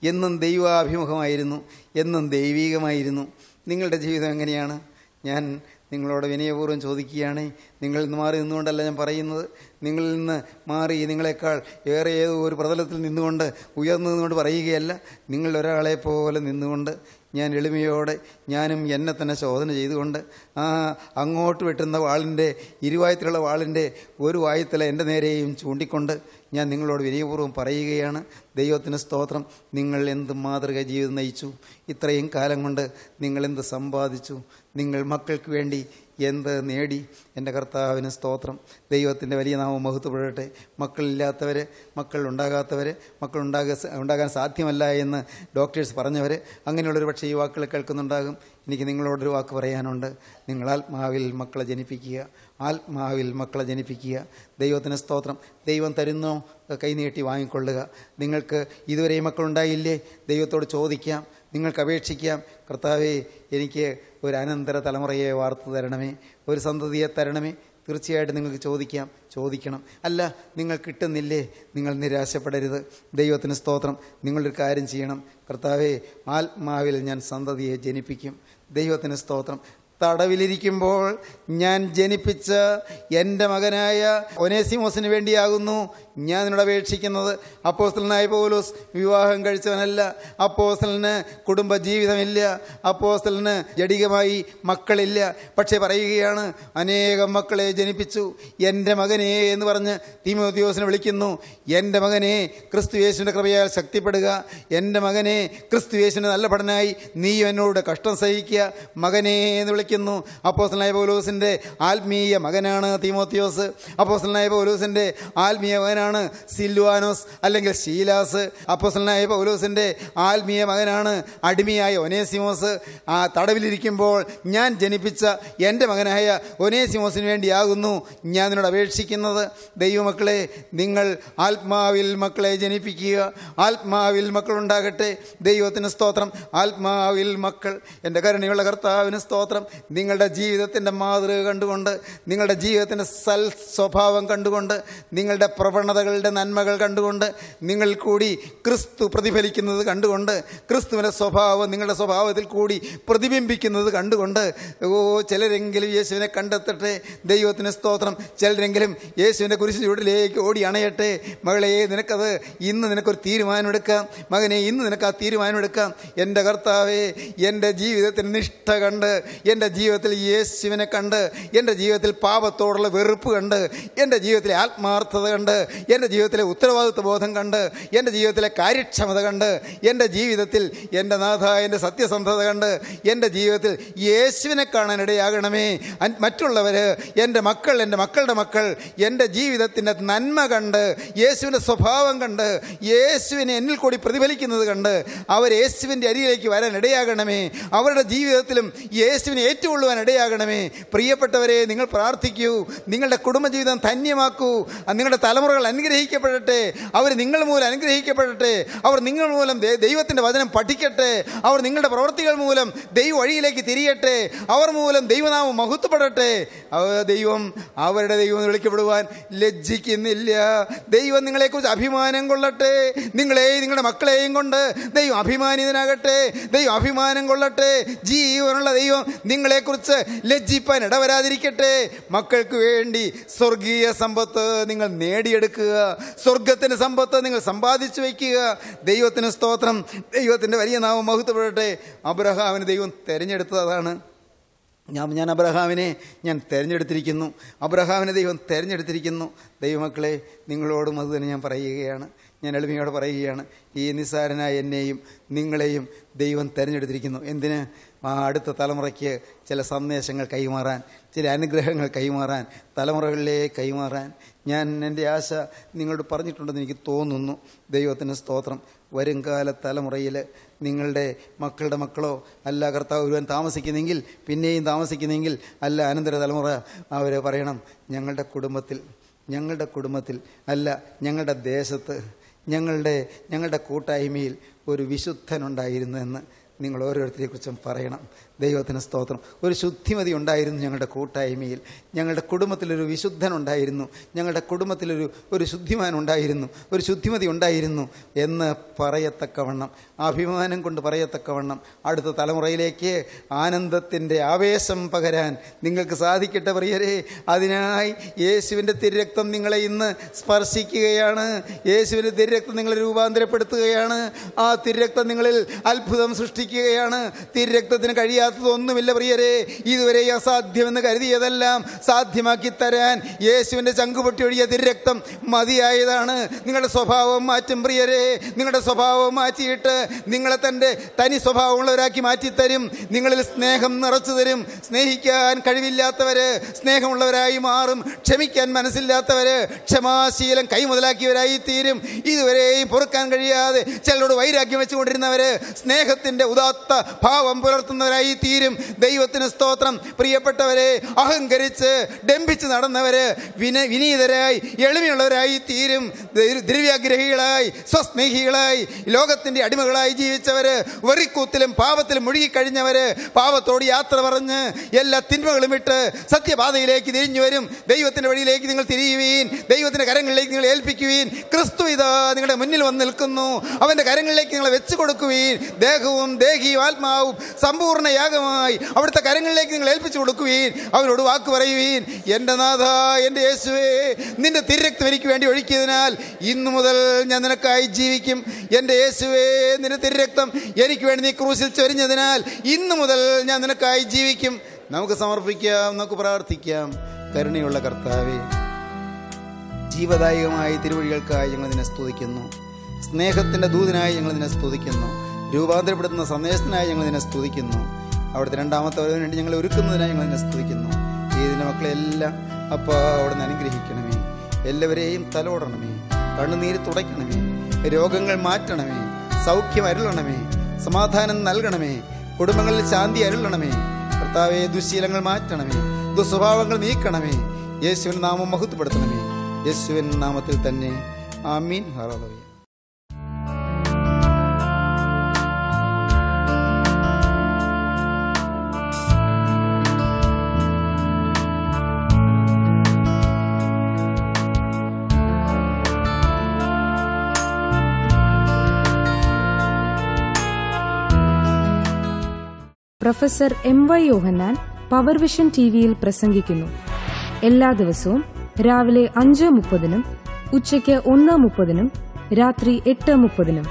എന്നും ദൈവാഭിമുഖമായിരുന്നു എന്നും ദൈവീകമായിരുന്നു നിങ്ങളുടെ ജീവിതം എങ്ങനെയാണ് ഞാൻ നിങ്ങളോട് വിനയപൂർവ്വം ചോദിക്കുകയാണ് നിങ്ങളിൽ നിന്ന് മാറി നിന്നുകൊണ്ടല്ല ഞാൻ പറയുന്നത് നിങ്ങളിൽ നിന്ന് മാറി നിങ്ങളെക്കാൾ ഏറെ ഏതോ ഒരു പ്രതലത്തിൽ നിന്നുകൊണ്ട് ഉയർന്നു നിന്നുകൊണ്ട് പറയുകയല്ല നിങ്ങൾ ഒരാളെ പോലെ നിന്നുകൊണ്ട് ഞാൻ എളിമയോടെ ഞാനും എന്നെ തന്നെ ശോധന ചെയ്തുകൊണ്ട് ആ അങ്ങോട്ട് വെട്ടുന്ന വാളിൻ്റെ ഇരുവായത്തിലുള്ള വാളിൻ്റെ ഒരു വായത്തില എൻ്റെ നേരെയും ചൂണ്ടിക്കൊണ്ട് ഞാൻ നിങ്ങളോട് വിനയപൂർവ്വം പറയുകയാണ് ദൈവത്തിന് സ്തോത്രം നിങ്ങൾ എന്ത് മാതൃക ജീവിതം നയിച്ചു ഇത്രയും കാലം കൊണ്ട് നിങ്ങൾ എന്ത് സമ്പാദിച്ചു നിങ്ങൾ മക്കൾക്ക് വേണ്ടി എന്ത് നേടി എൻ്റെ കർത്താവിന് സ്തോത്രം ദൈവത്തിൻ്റെ വലിയ നാമം മഹത്വപ്പെടട്ടെ മക്കളില്ലാത്തവർ മക്കൾ ഉണ്ടാകാത്തവർ മക്കൾ ഉണ്ടാകാൻ ഉണ്ടാകാൻ സാധ്യമല്ല എന്ന് ഡോക്ടേഴ്സ് പറഞ്ഞവർ അങ്ങനെയുള്ളൊരു പക്ഷേ ഈ വാക്കുകൾ കേൾക്കുന്നുണ്ടാകും എനിക്ക് നിങ്ങളോടൊരു വാക്ക് പറയാനുണ്ട് നിങ്ങൾ ആത്മാവിൽ മക്കളെ ജനിപ്പിക്കുക ആത്മാവിൽ മക്കളെ ജനിപ്പിക്കുക ദൈവത്തിന് സ്തോത്രം ദൈവം തരുന്നോ കൈനീട്ടി വാങ്ങിക്കൊള്ളുക നിങ്ങൾക്ക് ഇതുവരെ മക്കളുണ്ടായില്ലേ ദൈവത്തോട് ചോദിക്കാം നിങ്ങൾക്ക് അപേക്ഷിക്കാം കർത്താവേ എനിക്ക് ഒരു അനന്തര തലമുറയെ വാർത്തു തരണമേ ഒരു സന്തതിയെ തരണമേ തീർച്ചയായിട്ടും നിങ്ങൾക്ക് ചോദിക്കാം ചോദിക്കണം അല്ല നിങ്ങൾ കിട്ടുന്നില്ലേ നിങ്ങൾ നിരാശപ്പെടരുത് ദൈവത്തിന് സ്തോത്രം നിങ്ങളൊരു കാര്യം ചെയ്യണം കർത്താവെ ആത്മാവിൽ ഞാൻ സന്തതിയെ ജനിപ്പിക്കും ദൈവത്തിന് സ്തോത്രം തടവിലിരിക്കുമ്പോൾ ഞാൻ ജനിപ്പിച്ച എൻ്റെ മകനായ ഒനേസിമോസിന് വേണ്ടിയാകുന്നു ഞാൻ നിന്നോട് അപേക്ഷിക്കുന്നത് അപ്പോസ്റ്റലനായ പൗലോസ് വിവാഹം കഴിച്ചവനല്ല അപ്പോസ്റ്റലിന് കുടുംബ ജീവിതമില്ല അപ്പോസ്റ്റലിന് ജടികമായി മക്കളില്ല പക്ഷേ പറയുകയാണ് അനേകം മക്കളെ ജനിപ്പിച്ചു എൻ്റെ മകനെ എന്ന് പറഞ്ഞ് തീമോത്യോസിനെ വിളിക്കുന്നു എൻ്റെ മകനെ ക്രിസ്തു യേശുവിൻ്റെ കൃപയാൽ ശക്തിപ്പെടുക എൻ്റെ മകനെ ക്രിസ്തു യേശുവിൻ്റെ നല്ല പഠനമായി നീ എന്നോട് കഷ്ടം സഹിക്കുക മകനെ എന്ന് വിളിക്കുന്നു അപ്പോസ്റ്റലായ പൗലോസിൻ്റെ ആത്മീയ മകനാണ് തീമോത്യോസ് അപ്പോസ്റ്റലായ പൗലോസിൻ്റെ ആത്മീയ മകനാണ് സിൽവാനോസ് അല്ലെങ്കിൽ ശീലാസ് അപ്പോസ്റ്റലായ പൗലോസിൻ്റെ ആത്മീയ മകനാണ് അടിമയായ ഒനേസിമോസ് ആ തടവിലിരിക്കുമ്പോൾ ഞാൻ ജനിപ്പിച്ച എൻ്റെ മകനായ ഒനേസിമോസിന് വേണ്ടിയാകുന്നു ഞാൻ നിന്നോട് അപേക്ഷിക്കുന്നത് ദൈവമക്കളെ നിങ്ങൾ ആത്മാവിൽ മക്കളെ ജനിപ്പിക്കുക ആത്മാവിൽ മക്കളുണ്ടാകട്ടെ ദൈവത്തിന് സ്തോത്രം ആത്മാവിൽ മക്കൾ എൻ്റെ കരുണയുള്ള കർത്താവിന് സ്തോത്രം നിങ്ങളുടെ ജീവിതത്തിൻ്റെ മാതൃക കണ്ടുകൊണ്ട് നിങ്ങളുടെ ജീവിതത്തിൻ്റെ സൽ സ്വഭാവം കണ്ടുകൊണ്ട് നിങ്ങളുടെ പ്രവണതകളുടെ നന്മകൾ കണ്ടുകൊണ്ട് നിങ്ങൾ കൂടി ക്രിസ്തു പ്രതിഫലിക്കുന്നത് കണ്ടുകൊണ്ട് ക്രിസ്തുവിൻ്റെ സ്വഭാവം നിങ്ങളുടെ സ്വഭാവത്തിൽ കൂടി പ്രതിബിംബിക്കുന്നത് കണ്ടുകൊണ്ട് ഓ ചിലരെങ്കിലും യേശുവിനെ കണ്ടെത്തട്ടെ ദൈവത്തിന് സ്തോത്രം ചിലരെങ്കിലും യേശുവിൻ്റെ കുരിശ് ചൂടിലേക്ക് ഓടി അണയട്ടെ മകളെ നിനക്കത് ഇന്ന് നിനക്കൊരു തീരുമാനമെടുക്കാം മകനെ ഇന്ന് നിനക്ക് ആ തീരുമാനമെടുക്കാം എൻ്റെ കർത്താവേ എൻ്റെ ജീവിതത്തിൽ നിഷ്ഠ കണ്ട് എൻ്റെ ജീവിതത്തിൽ യേശുവിനെ കണ്ട് എൻ്റെ ജീവിതത്തിൽ പാപത്തോടുള്ള വെറുപ്പ് കണ്ട് എൻ്റെ ജീവിതത്തിലെ ആത്മാർത്ഥത കണ്ട് എൻ്റെ ജീവിതത്തിലെ ഉത്തരവാദിത്വ ബോധം കണ്ട് എൻ്റെ ജീവിതത്തിലെ കാര്യക്ഷമത കണ്ട് എൻ്റെ ജീവിതത്തിൽ എൻ്റെ നാഥ എൻ്റെ സത്യസന്ധത കണ്ട് എൻ്റെ ജീവിതത്തിൽ യേശുവിനെ കാണാൻ ഇടയാകണമേ അൻ- മറ്റുള്ളവർ എൻ്റെ മക്കൾ എൻ്റെ മക്കളുടെ മക്കൾ എൻ്റെ ജീവിതത്തിൻ്റെ നന്മ കണ്ട് യേശുവിൻ്റെ സ്വഭാവം കണ്ട് യേശുവിനെ എന്നിൽ കൂടി പ്രതിഫലിക്കുന്നത് കണ്ട് അവർ യേശുവിൻ്റെ അരിയിലേക്ക് വരാൻ ഇടയാകണമേ അവരുടെ ജീവിതത്തിലും യേശുവിനെ ഏറ്റുകൊള്ളുവാൻ ഇടയാകണമേ പ്രിയപ്പെട്ടവരെ നിങ്ങൾ പ്രാർത്ഥിക്കൂ നിങ്ങളുടെ കുടുംബജീവിതം ധന്യമാക്കൂ നിങ്ങളുടെ തലമുറകൾ അനുഗ്രഹിക്കപ്പെടട്ടെ അവർ നിങ്ങൾ മൂലം അനുഗ്രഹിക്കപ്പെടട്ടെ അവർ നിങ്ങൾ മൂലം ദൈ- ദൈവത്തിൻ്റെ വചനം പഠിക്കട്ടെ അവർ നിങ്ങളുടെ പ്രവൃത്തികൾ മൂലം ദൈവ വഴിയിലേക്ക് തിരിയട്ടെ അവർ മൂലം ദൈവനാമം മഹത്വപ്പെടട്ടെ അവ- ദൈവം അവരുടെ ദൈവം എന്ന് വിളിക്കപ്പെടുവാൻ ലജ്ജിക്കുന്നില്ല ദൈവം നിങ്ങളെക്കുറിച്ച് അഭിമാനം കൊള്ളട്ടെ നിങ്ങളെയും നിങ്ങളുടെ മക്കളെയും കൊണ്ട് ദൈവം അഭിമാനിതനാകട്ടെ ദൈവം അഭിമാനം കൊള്ളട്ടെ ജീവനുള്ള ദൈവം നിങ്ങളെക്കുറിച്ച് ലജ്ജിപ്പാൻ ഇടവരാതിരിക്കട്ടെ മക്കൾക്ക് വേണ്ടി സ്വർഗീയ സമ്പത്ത് നിങ്ങൾ നേടിയെടുക്കുക സ്വർഗത്തിൻ്റെ സമ്പത്ത് നിങ്ങൾ സമ്പാദിച്ചു വയ്ക്കുക ദൈവത്തിന് സ്തോത്രം ദൈവത്തിൻ്റെ വലിയ നാമം മഹത്വപ്പെടട്ടെ അബ്രഹാമിന് ദൈവം തിരഞ്ഞെടുത്തത് അതാണ് ഞാൻ ഞാൻ അബ്രഹാമിനെ ഞാൻ തിരഞ്ഞെടുത്തിരിക്കുന്നു അബ്രഹാമിനെ ദൈവം തിരഞ്ഞെടുത്തിരിക്കുന്നു ദൈവമക്കളെ നിങ്ങളോടും അത് തന്നെ ഞാൻ പറയുകയാണ് ഞാൻ എളിമയോടെ പറയുകയാണ് ഈ നിസ്സാരനായ എന്നെയും നിങ്ങളെയും ദൈവം തിരഞ്ഞെടുത്തിരിക്കുന്നു എന്തിന് ആ അടുത്ത തലമുറയ്ക്ക് ചില സന്ദേശങ്ങൾ കൈമാറാൻ ചില അനുഗ്രഹങ്ങൾ കൈമാറാൻ തലമുറകളിലേക്ക് കൈമാറാൻ ഞാൻ എൻ്റെ ആശ നിങ്ങളോട് പറഞ്ഞിട്ടുണ്ടെന്ന് എനിക്ക് തോന്നുന്നു ദൈവത്തിന് സ്തോത്രം വരുംകാല തലമുറയിൽ നിങ്ങളുടെ മക്കളുടെ മക്കളോ അല്ല കർത്താവ് ഒരുവൻ താമസിക്കുന്നെങ്കിൽ പിന്നെയും താമസിക്കുന്നെങ്കിൽ അല്ല അനന്തര തലമുറ അവർ പറയണം ഞങ്ങളുടെ കുടുംബത്തിൽ ഞങ്ങളുടെ കുടുംബത്തിൽ അല്ല ഞങ്ങളുടെ ദേശത്ത് ഞങ്ങളുടെ ഞങ്ങളുടെ കൂട്ടായ്മയിൽ ഒരു വിശുദ്ധനുണ്ടായിരുന്നു എന്ന് നിങ്ങൾ ഓരോരുത്തരെ കുറിച്ചും പറയണം ദൈവത്തിന് സ്തോത്രം ഒരു ശുദ്ധിമതി ഉണ്ടായിരുന്നു ഞങ്ങളുടെ കൂട്ടായ്മയിൽ ഞങ്ങളുടെ കുടുംബത്തിലൊരു വിശുദ്ധൻ ഉണ്ടായിരുന്നു ഞങ്ങളുടെ കുടുംബത്തിലൊരു ഒരു ശുദ്ധിമാൻ ഉണ്ടായിരുന്നു ഒരു ശുദ്ധിമതി ഉണ്ടായിരുന്നു എന്ന് പറയത്തക്കവണ്ണം അഭിമാനം കൊണ്ട് പറയത്തക്കവണ്ണം അടുത്ത തലമുറയിലേക്ക് ആനന്ദത്തിൻ്റെ ആവേശം പകരാൻ നിങ്ങൾക്ക് സാധിക്കട്ടെ പ്രിയരെ അതിനായി യേശുവിൻ്റെ തിരുരക്തം നിങ്ങളെ ഇന്ന് സ്പർശിക്കുകയാണ് യേശുവിൻ്റെ തിരുരക്തം നിങ്ങളെ രൂപാന്തരപ്പെടുത്തുകയാണ് ആ തിരുരക്തം നിങ്ങളിൽ അത്ഭുതം സൃഷ്ടിക്കുകയാണ് തിരുരക്തത്തിന് കഴിയാത്തതൊന്നുമില്ല പ്രിയരെ ഇതുവരെ അസാധ്യമെന്ന് കരുതിയതെല്ലാം സാധ്യമാക്കി തരാൻ യേശുവിൻ്റെ ചങ്കുപൊട്ടി ഒഴിയ തിരുരക്തം മതിയായതാണ് നിങ്ങളുടെ സ്വഭാവം മാറ്റും പ്രിയരെ നിങ്ങളുടെ സ്വഭാവം മാറ്റിയിട്ട് നിങ്ങളെ തൻ്റെ തനി സ്വഭാവമുള്ളവരാക്കി മാറ്റിത്തരും നിങ്ങളിൽ സ്നേഹം നിറച്ചു തരും സ്നേഹിക്കാൻ കഴിവില്ലാത്തവര് സ്നേഹമുള്ളവരായി മാറും ക്ഷമിക്കാൻ മനസ്സില്ലാത്തവര് ക്ഷമാശീലം കൈമുതലാക്കിയവരായി തീരും ഇതുവരെയും പൊറുക്കാൻ കഴിയാതെ ചിലരോട് വൈരാഗ്യം വെച്ചുകൊണ്ടിരുന്നവര് സ്നേഹത്തിന്റെ ഉദാത്ത ഭാവം പുലർത്തുന്നവരായി തീരും ദൈവത്തിന് സ്തോത്രം പ്രിയപ്പെട്ടവരെ അഹങ്കരിച്ച് ഡംഭിച്ച് നടന്നവര് വിന വിനീതരായി എളിമയുള്ളവരായി തീരും ദൈ- ദ്രവ്യാഗ്രഹികളായി സ്വസ്നേഹികളായി ലോകത്തിന്റെ അടിമകളായി ജീവിച്ചവര് വെറിക്കൂത്തിലും പാപത്തിലും മുഴുകിക്കഴിഞ്ഞവര് പാപത്തോട് യാത്ര പറഞ്ഞ് എല്ലാ തിന്മകളും വിട്ട് സത്യപാതയിലേക്ക് തിരിഞ്ഞു വരും ദൈവത്തിന്റെ വഴിയിലേക്ക് നിങ്ങൾ തിരിയുവീൻ ദൈവത്തിന്റെ കരങ്ങളിലേക്ക് നിങ്ങൾ ഏൽപ്പിക്കുവീൻ ക്രിസ്തു ഇതാ നിങ്ങളുടെ മുന്നിൽ വന്ന് നിൽക്കുന്നു അവന്റെ കരങ്ങളിലേക്ക് നിങ്ങളെ വെച്ചു കൊടുക്കുവീൻ ദേഹവും ദേഹിയും ആത്മാവും സമ്പൂർണ്ണ യാഗമായി അവിടുത്തെ കരങ്ങളിലേക്ക് നിങ്ങൾ ഏൽപ്പിച്ചു കൊടുക്കുവീൻ അവരോട് വാക്ക് പറയുവീൻ എൻ്റെ നാഥ എൻ്റെ യേശുവേ നിന്റെ തിരക്തം എനിക്ക് വേണ്ടി ഒഴുക്കിയതിനാൽ ഇന്നു മുതൽ ഞാൻ നിനക്കായി ജീവിക്കും എൻ്റെ യേശുവേ നിന്റെ തിരക്തം എനിക്ക് വേണ്ടി നീ ക്രൂശിൽ ചൊരിഞ്ഞതിനാൽ ഇന്നു മുതൽ ഞാൻ നിനക്കായി ജീവിക്കും നമുക്ക് സമർപ്പിക്കാം നമുക്ക് പ്രാർത്ഥിക്കാം കരുണയുള്ള കർത്താവേ ജീവദായകമായ തിരുവഴികൾക്കായി ഞങ്ങൾ നിന്നെ സ്തുതിക്കുന്നു സ്നേഹത്തിൻ്റെ ദൂതനായി ഞങ്ങൾ നിന്നെ സ്തുതിക്കുന്നു രൂപാന്തരപ്പെടുത്തുന്ന സന്ദേശത്തിനായി ഞങ്ങൾ നിന്നെ സ്തുതിക്കുന്നു അവിടുത്തെ രണ്ടാമത്തെ വരവിന് വേണ്ടി ഞങ്ങൾ ഒരുക്കുന്നതിനായി ഞങ്ങൾ നിന്നെ സ്തുതിക്കുന്നു ഏതിൻ്റെ മക്കളെല്ലാം അപ്പ അവിടെ നിന്ന് അനുഗ്രഹിക്കണമേ എല്ലാവരെയും തലോടണമേ കണ്ണുനീര് തുടയ്ക്കണമേ രോഗങ്ങൾ മാറ്റണമേ സൗഖ്യം അരുളണമേ സമാധാനം നൽകണമേ കുടുംബങ്ങളിൽ ശാന്തി അരുളണമേ കർത്താവെ ദുശീലങ്ങൾ മാറ്റണമേ ദുസ്വഭാവങ്ങൾ നീക്കണമേ യേശുവിൻ നാമം മഹത്വപ്പെടുത്തണമേ യേശുവിൻ നാമത്തിൽ തന്നെ ആമീൻ ഹറോയ professor M Y Yohannan power vision T വിയിൽ പ്രസംഗിക്കുന്നു എല്ലാ ദിവസവും രാവിലെ അഞ്ച് മുപ്പതിനും ഉച്ചയ്ക്ക് ഒന്ന് മുപ്പതിനും രാത്രി എട്ട് മുപ്പതിനും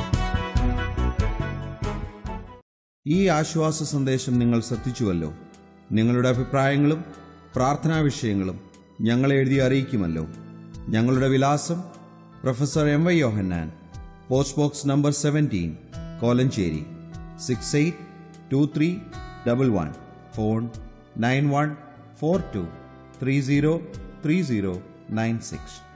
ഈ ആശ്വാസ സന്ദേശം നിങ്ങൾ ശ്രദ്ധിച്ചുവല്ലോ നിങ്ങളുടെ അഭിപ്രായങ്ങളും പ്രാർത്ഥനാ വിഷയങ്ങളും ഞങ്ങളെ എഴുതി അറിയിക്കുമല്ലോ ഞങ്ങളുടെ വിലാസം professor M Y Yohannan post box number seventeen Kolenchery six eight two three double one phone nine one four two three zero three zero nine six